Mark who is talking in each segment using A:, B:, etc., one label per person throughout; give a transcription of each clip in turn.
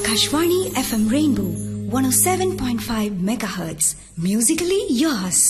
A: Akashvani FM Rainbow 107.5 megahertz. Musically yours.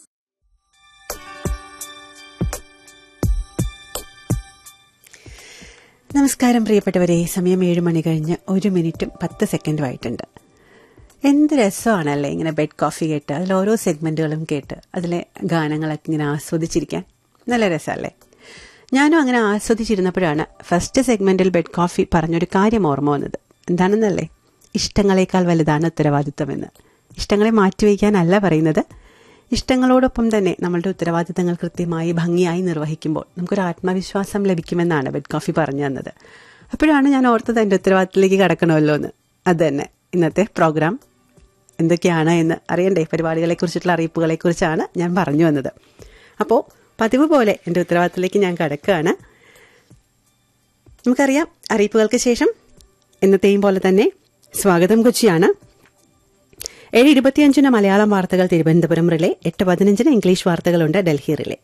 B: നമസ്കാരം പ്രിയപ്പെട്ടവരെ സമയം ഏഴ് മണി കഴിഞ്ഞ് ഒരു മിനിറ്റും പത്ത് സെക്കൻഡും ആയിട്ടുണ്ട് എന്ത് രസമാണല്ലേ ഇങ്ങനെ ബെഡ് കോഫി കേട്ട് അതിൽ ഓരോ സെഗ്മെന്റുകളും കേട്ട് അതിലെ ഗാനങ്ങളൊക്കെ ഇങ്ങനെ ആസ്വദിച്ചിരിക്കാൻ നല്ല രസമല്ലേ ഞാനും അങ്ങനെ ആസ്വദിച്ചിരുന്നപ്പോഴാണ് ഫസ്റ്റ് സെഗ്മെന്റിൽ ബെഡ് കോഫി പറഞ്ഞൊരു കാര്യം ഓർമ്മ വന്നത് എന്താണെന്നല്ലേ ഇഷ്ടങ്ങളെക്കാൾ വലുതാണ് ഉത്തരവാദിത്വമെന്ന് ഇഷ്ടങ്ങളെ മാറ്റിവെക്കാനല്ല പറയുന്നത് ഇഷ്ടങ്ങളോടൊപ്പം തന്നെ നമ്മളുടെ ഉത്തരവാദിത്തങ്ങൾ കൃത്യമായി ഭംഗിയായി നിർവഹിക്കുമ്പോൾ നമുക്കൊരു ആത്മവിശ്വാസം ലഭിക്കുമെന്നാണ് ബെഡ് കോഫി പറഞ്ഞു തന്നത് അപ്പോഴാണ് ഞാൻ ഓർത്തത് എൻ്റെ ഉത്തരവാദിത്തത്തിലേക്ക് കടക്കണമല്ലോ എന്ന് അത് തന്നെ ഇന്നത്തെ പ്രോഗ്രാം എന്തൊക്കെയാണ് എന്ന് അറിയണ്ടേ പരിപാടികളെക്കുറിച്ചിട്ടുള്ള അറിയിപ്പുകളെക്കുറിച്ചാണ് ഞാൻ പറഞ്ഞു വന്നത് അപ്പോൾ പതിവ് പോലെ എൻ്റെ ഉത്തരവാദിത്തത്തിലേക്ക് ഞാൻ കടക്കുകയാണ് നമുക്കറിയാം അറിയിപ്പുകൾക്ക് ശേഷം എന്നത്തെയും പോലെ തന്നെ സ്വാഗതം കൊച്ചിയാണ് ഏഴ് ഇരുപത്തിയഞ്ചിന് മലയാളം വാർത്തകൾ തിരുവനന്തപുരം റിലേ എട്ട് പതിനഞ്ചിന് ഇംഗ്ലീഷ് വാർത്തകളുണ്ട് ഡൽഹി റിലേ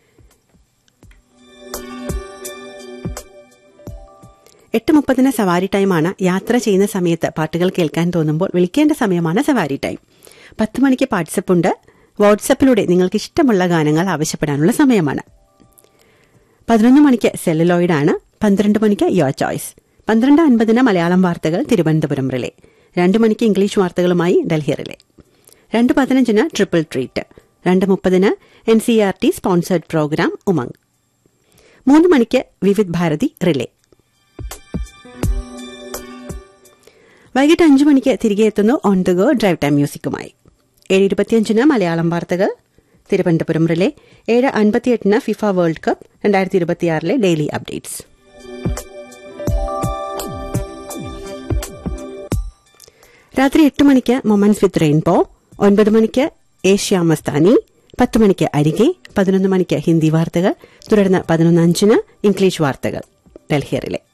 B: എട്ട് മുപ്പതിന് സവാരി ടൈമാണ് യാത്ര ചെയ്യുന്ന സമയത്ത് പാട്ടുകൾ കേൾക്കാൻ തോന്നുമ്പോൾ വിളിക്കേണ്ട സമയമാണ് സവാരി ടൈം പത്ത് മണിക്ക് വാട്സപ്പ് ഉണ്ട് വാട്സപ്പിലൂടെ നിങ്ങൾക്ക് ഇഷ്ടമുള്ള ഗാനങ്ങൾ ആവശ്യപ്പെടാനുള്ള സമയമാണ് പതിനൊന്ന് മണിക്ക് സെല്ലുലോയിഡാണ് പന്ത്രണ്ട് മണിക്ക് യുവർ ചോയ്സ് പന്ത്രണ്ട് അൻപതിന് മലയാളം വാർത്തകൾ തിരുവനന്തപുരം റിലേ രണ്ട് മണിക്ക് ഇംഗ്ലീഷ് വാർത്തകളുമായി ഡൽഹി റിലേ രണ്ട് പതിനഞ്ചിന് ട്രിപ്പിൾ ട്രീറ്റ് രണ്ട് മുപ്പതിന് N C R T sponsored programme Umang മൂന്ന് മണിക്ക് വിവിധ് ഭാരതി റിലേ വൈകിട്ട് അഞ്ചു മണിക്ക് തിരികെ എത്തുന്നു on the go drive time മ്യൂസിക്കുമായി ഏഴ് ഇരുപത്തിയഞ്ചിന് മലയാളം വാർത്തകൾ തിരുവനന്തപുരം റിലേ ഏഴ് അൻപത്തിയെട്ടിന് ഫിഫ വേൾഡ് കപ്പ് രണ്ടായിരത്തി ഇരുപത്തിയാറിലെ ഡെയിലി അപ്ഡേറ്റ്സ് രാത്രി എട്ട് മണിക്ക് മൊമൻസ് വിത്ത് റെയിൻബോ ഒൻപത് മണിക്ക് ഏഷ്യ മസ്താനി പത്ത് മണിക്ക് അരികെ പതിനൊന്ന് മണിക്ക് ഹിന്ദി വാർത്തകൾ തുടർന്ന് പതിനൊന്ന് അഞ്ചിന് ഇംഗ്ലീഷ് വാർത്തകൾ ഡൽഹിയറിലെ